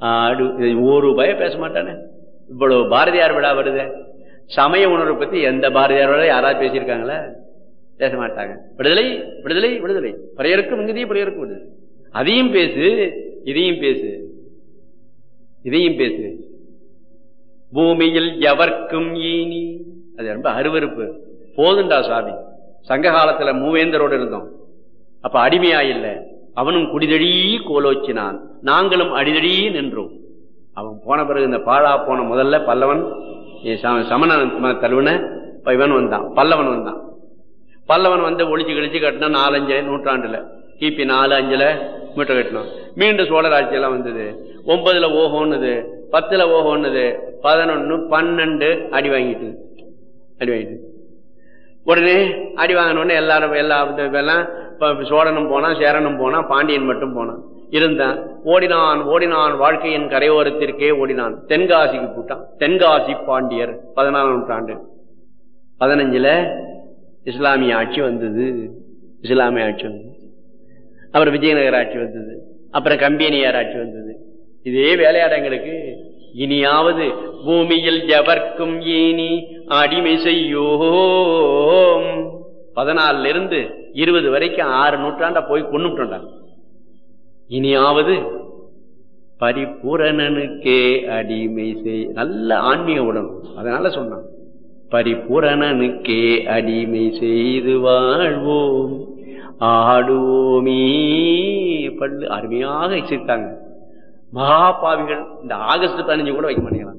ஆடு இது ஒரு பய பேச மாட்டானே இவ்வளவு பாரதியார் விழா வருது சமய உணர்வை பத்தி எந்த பாரதியார் விழா யாராவது பேசியிருக்காங்களா பேச மாட்டாங்க விடுதலை விடுதலை விடுதலை பறையருக்கும் இங்கதையும் பறையருக்கும் விடுதலை அதையும் பேசு இதையும் பேசு இதையும் பேசு பூமியில் எவர்க்கும் ஈனி அது ரொம்ப அருவருப்பு போதுண்டா சுவாமி சங்க காலத்துல மூவேந்தரோடு இருந்தோம் அப்ப அடிமையா இல்ல அவனும் குடிதழி கோலோச்சினான் நாங்களும் அடிதழி நின்றோம் அவன் போன பிறகு இந்த பாழா போன முதல்ல பல்லவன் சமண தழுவன இவன் வந்தான் பல்லவன் வந்தான் பல்லவன் வந்து ஒளிச்சு கழிச்சு கட்டினா நாலஞ்சு நூற்றாண்டுல கிபி நாலு அஞ்சுல மீட்டர் கட்டணும் மீண்டும் சோழராட்சி எல்லாம் வந்தது ஒன்பதுல ஓஹோன்னுது பத்துல ஓஹோன்னுது பதினொன்னு பன்னெண்டு அடி வாங்கிட்டு அடி வாங்கிட்டு உடனே அடி வாங்கினோடனே எல்லாரும் எல்லா எல்லாம் சோழனும் போனான் சேரனும் போனான் பாண்டியன் மட்டும் போனான் இருந்தான் ஓடினான் ஓடினான் வாழ்க்கையின் கரையோரத்திற்கே ஓடினான் தென்காசிக்கு போட்டான் தென்காசி பாண்டியர் பதினாலாம் நூற்றாண்டு பதினஞ்சுல இஸ்லாமிய ஆட்சி வந்தது இஸ்லாமிய ஆட்சி வந்தது அப்புறம் விஜயநகர ஆட்சி வந்தது அப்புறம் கம்பெனியார் ஆட்சி வந்தது இதே வேலையாடங்களுக்கு இனியாவது பூமியில் எவர்க்கும் ஏனி அடிமை செய்யோம் பதினாலுல இருந்து இருபது வரைக்கும் ஆறு நூற்றாண்டா போய் கொண்டுட்டோண்டா இனியாவது பரிபூரணனுக்கே அடிமை செய் நல்ல ஆன்மீக உடம்பு அதனால சொன்னான் பரிபூரணனுக்கே அடிமை செய்து வாழ்வோம் ஆடுவோமே பல்லு அருமையாக இசைத்தாங்க மகாபாவிகள் இந்த ஆகஸ்ட் பதினஞ்சு கூட வைக்க மாட்டேங்கிறாங்க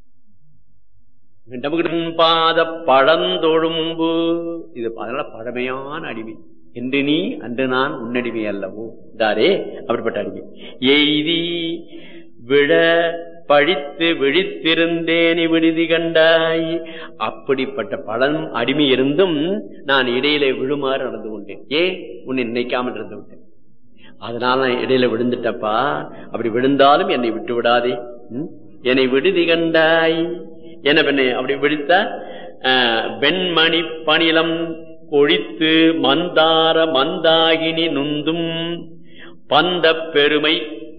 பாத பழந்தொழும்பு இது அதனால பழமையான அடிமை என்று நீ அன்று நான் உன்னடிமை அல்லவோ தாரே அப்படிப்பட்ட அடிமை எய்தி விழ பழித்து விழித்திருந்தேனி விடுதி கண்டாய் அப்படிப்பட்ட பழம் அடிமை இருந்தும் நான் இடையில விழுமாறு நடந்து கொண்டேன் ஏன் உன்னை நினைக்காமல் இருந்து விட்டேன் அதனால நான் இடையில விழுந்துட்டப்பா அப்படி விழுந்தாலும் என்னை விட்டு விடாதே என்னை விடுதி கண்டாய் என்ன பெண்ணை அப்படி விழித்தா வெண்மணி பணிலம் கொழித்து மந்தார மந்தாகினி நுந்தும் பந்த பெருமை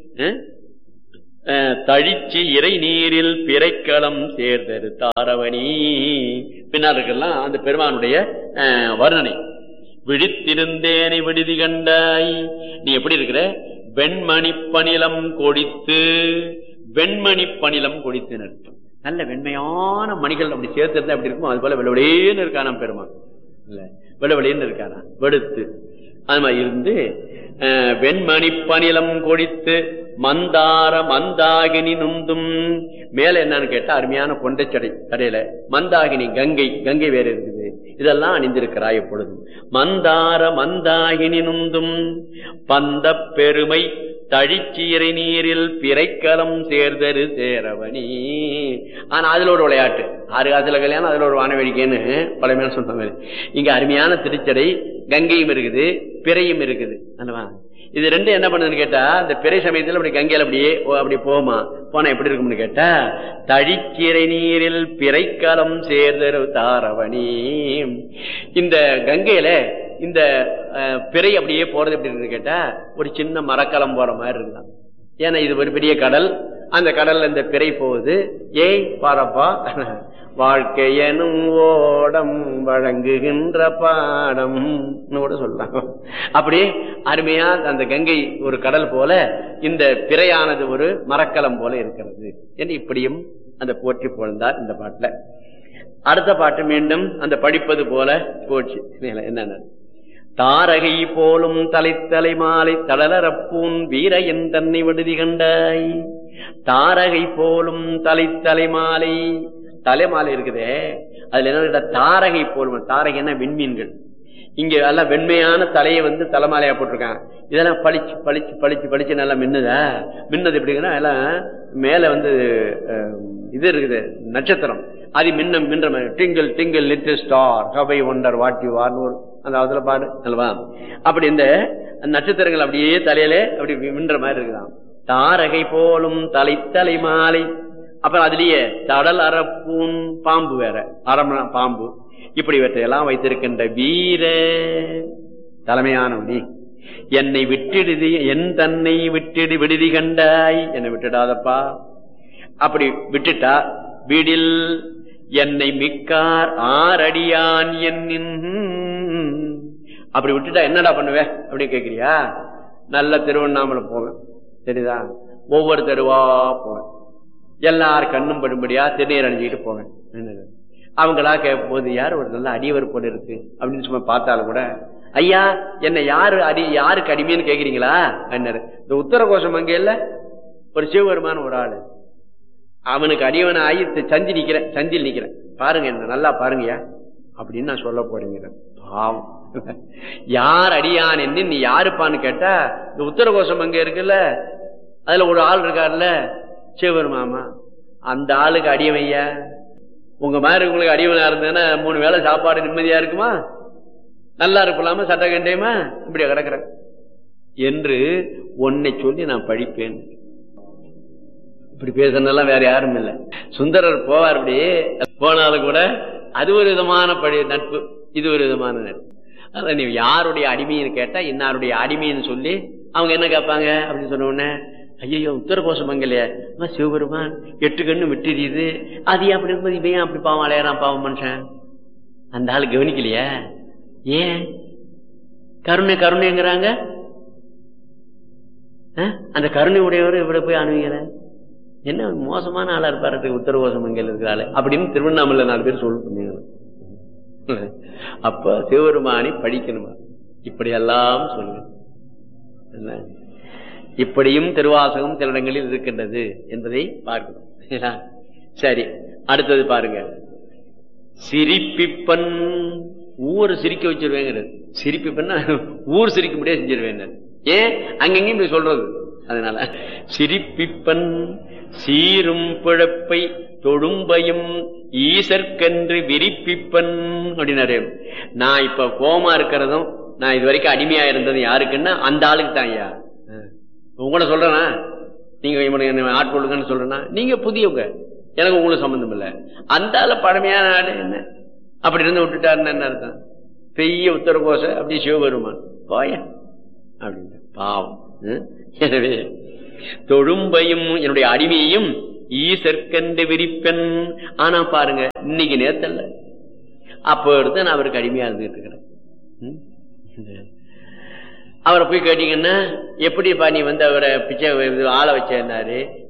தழிச்சு இறை நீரில் பிறைக்களம் சேர்ந்தது தாரவணி பின்னாருக்கெல்லாம் அந்த பெருமானுடைய வர்ணனை விழித்திருந்தேனை விடுதி கண்டாய் நீ எப்படி இருக்கிற வெண்மணி பணிலம் கொடித்து வெண்மணி பணிலம் கொடித்து நட்டம் நல்ல வெண்மையான மணிகள் அப்படி சேர்த்திருந்தா அப்படி இருக்கும் அது போல வெள்ளவெளியேன்னு இருக்கானாம் பெருமான் இல்ல வெள்ளவெளியேன்னு இருக்கானா வெடுத்து அது மாதிரி இருந்து வெண்மணி பணிலம் கொடித்து மந்தார மந்தாகினி நுந்தும் மேல என்னன்னு கேட்டா அருமையான கொண்டைச்சடை கடையில மந்தாகினி கங்கை கங்கை வேற இருக்குது இதெல்லாம் அணிந்திருக்கிறாய் எப்பொழுதும் மந்தார மந்தாகினி நுந்தும் பந்த பெருமை தழிச்சீரை நீரில் பிறைக்கலம் சேர்தரு சேரவனி ஆனா அதுல ஒரு விளையாட்டு ஆறு காசுல கல்யாணம் அதுல ஒரு வானவேடிக்கைன்னு பழமையான சொன்ன இங்க அருமையான திருச்சடை கங்கையும் இருக்குது பிறையும் இருக்குது அல்லவா இது ரெண்டும் என்ன பண்ணுதுன்னு கேட்டா இந்த பிறை சமயத்தில் அப்படி கங்கையில அப்படியே அப்படி போமா போனா எப்படி இருக்கும்னு கேட்டா தழிக்கீரை நீரில் பிறைக்காலம் சேர்தரு தாரவணி இந்த கங்கையில இந்த பிறை அப்படியே போறது எப்படி இருக்குன்னு கேட்டா ஒரு சின்ன மரக்கலம் போற மாதிரி இருக்குதான் ஏன்னா இது ஒரு பெரிய கடல் அந்த கடல்ல இந்த பிறை போகுது ஏய் பாரப்பா வாழ்க்கையனும் ஓடம் வழங்குகின்ற பாடம் கூட சொல்லலாம் அப்படி அருமையா அந்த கங்கை ஒரு கடல் போல இந்த பிறையானது ஒரு மரக்கலம் போல இருக்கிறது என்று இப்படியும் அந்த போற்றி புகழ்ந்தார் இந்த பாட்டுல அடுத்த பாட்டு மீண்டும் அந்த படிப்பது போல போச்சு என்னென்ன தாரகை போலும் தலைத்தலை மாலை தளரப்பூன் வீர என் தன்னை விடுதி கண்டாய் தாரகை போலும் தலைத்தலை மாலை தலைமாலை இருக்குதே அதுல என்ன தாரகை போலும் தாரகைன்னா விண்மீன்கள் இங்க எல்லாம் வெண்மையான தலையை வந்து தலைமாலையா போட்டிருக்காங்க இதெல்லாம் பளிச்சு பளிச்சு பளிச்சு பளிச்சு நல்லா மின்னுதா மின்னது எப்படிங்கன்னா எல்லாம் மேல வந்து இது இருக்குது நட்சத்திரம் அது மின்ன மின்ற twinkle twinkle little star how I wonder what you are அந்த அதுல பாரு அல்லவா அப்படி இந்த நட்சத்திரங்கள் அப்படியே தலையில அப்படி மின்ற மாதிரி இருக்குதான் தாரகை போலும் தலைத்தலை மாலை அப்புறம் அதுலயே தடல் அரப்பூன் பாம்பு வேற அரமண பாம்பு இப்படி இவற்றையெல்லாம் வைத்திருக்கின்ற வீர தலைமையானவனி என்னை விட்டிடுதி என் தன்னை விட்டிடு விடுதி கண்டாய் என்னை விட்டுடாதப்பா அப்படி விட்டுட்டா வீடில் என்னை மிக்கார் ஆரடியான் என்னின் அப்படி விட்டுட்டா என்னடா பண்ணுவே அப்படி கேக்குறியா நல்ல திருவண்ணாமலை போவேன் சரிதா ஒவ்வொரு தெருவா போவேன் எல்லார் கண்ணும் படும்படியா திருநீர் அணிஞ்சுக்கிட்டு போவேன் என்னது அவங்களா கேட்கும் போது யார் ஒரு நல்ல அடியவர் போல இருக்கு அப்படின்னு சும்மா பார்த்தாலும் கூட ஐயா என்ன யாரு அடி யாருக்கு அடிமைன்னு கேக்குறீங்களா என்ன இந்த உத்தர கோஷம் அங்க இல்ல ஒரு சிவபெருமான ஒரு ஆளு அவனுக்கு அடியவன் ஆகி சந்தி நிக்கிறேன் சந்தில் நிக்கிறேன் பாருங்க என்ன நல்லா பாருங்கயா அப்படின்னு நான் சொல்ல போறேங்க பாவம் யார் அடியான் என்ன நீ யாருப்பான்னு கேட்டா இந்த உத்தர கோஷம் அங்க இருக்குல்ல அதுல ஒரு ஆள் இருக்காருல்ல சிவபெருமாமா அந்த ஆளுக்கு அடியவையா உங்க மாதிரி உங்களுக்கு அடியவனா இருந்ததுன்னா மூணு வேளை சாப்பாடு நிம்மதியா இருக்குமா நல்லா இருப்பலாமா சட்ட கண்டியமா இப்படி கிடக்குறேன் என்று உன்னை சொல்லி நான் படிப்பேன் இப்படி பேசுறதெல்லாம் வேற யாரும் இல்லை சுந்தரர் போவார் அப்படி போனாலும் கூட அது ஒரு விதமான படி நட்பு இது ஒரு விதமான நட்பு அதான் நீ யாருடைய அடிமைன்னு கேட்டா இன்னாருடைய அடிமைன்னு சொல்லி அவங்க என்ன கேட்பாங்க அப்படின்னு சொன்ன உடனே ஐயோ உத்தர கோஷம் மங்கலையே சிவபெருமான் எட்டு கண்ணு விட்டுறியுது அது ஏன் அப்படி இருக்கும்போது இவன் அப்படி பாவம் அலையறான் பாவம் மனுஷன் அந்த ஆள் கவனிக்கலையா ஏன் கருணை கருணைங்கிறாங்க அந்த கருணை உடையவர் இவரை போய் அணுகிற என்ன மோசமான ஆளா இருப்பாரு உத்தர கோஷம் மங்கையில் இருக்கிறாள் அப்படின்னு திருவண்ணாமலை நாலு பேர் சொல்லு அப்ப சிவபெருமானி படிக்கணுமா இப்படி எல்லாம் சொல்லுங்க என்ன இப்படியும் திருவாசகம் சில இடங்களில் இருக்கின்றது என்பதை பார்க்கணும் சரி அடுத்தது பாருங்க சிரிப்பிப்பன் ஊர் சிரிக்க வச்சிருவேங்க சிரிப்பிப்பன்னா ஊர் சிரிக்க முடியாது செஞ்சிருவேன் ஏன் அங்கங்கேயும் போய் சொல்றது அதனால சிரிப்பிப்பன் சீரும் பிழப்பை தொழும்பையும் ஈசற்கென்று விரிப்பிப்பன் அப்படின்னாரு நான் இப்ப கோமா இருக்கிறதும் நான் இது வரைக்கும் அடிமையா இருந்ததும் யாருக்குன்னா அந்த ஆளுக்கு தான் ஐயா உங்களை சொல்றேனா நீங்க இவனுக்கு ஆட்கொள்ளுங்கன்னு சொல்றேன்னா நீங்க புதியவங்க எனக்கு உங்களுக்கு சம்பந்தம் இல்லை அந்த ஆள பழமையான ஆடு என்ன அப்படி இருந்து விட்டுட்டாருன்னு என்ன அர்த்தம் பெரிய உத்தர கோஷ அப்படி சிவபெருமான் போய அப்படின்னு பாவம் எனவே தொழும்பையும் என்னுடைய அடிமையையும் ஈசற்கண்டு விரிப்பெண் ஆனா பாருங்க இன்னைக்கு நேத்தல்ல அப்போ எடுத்து நான் அவருக்கு அடிமையா இருந்துட்டு இருக்கிறேன் அவரை போய் கேட்டீங்கன்னா எப்படிப்பா நீ வந்து அவரை பிச்சை ஆளை வச்சேன்னாரு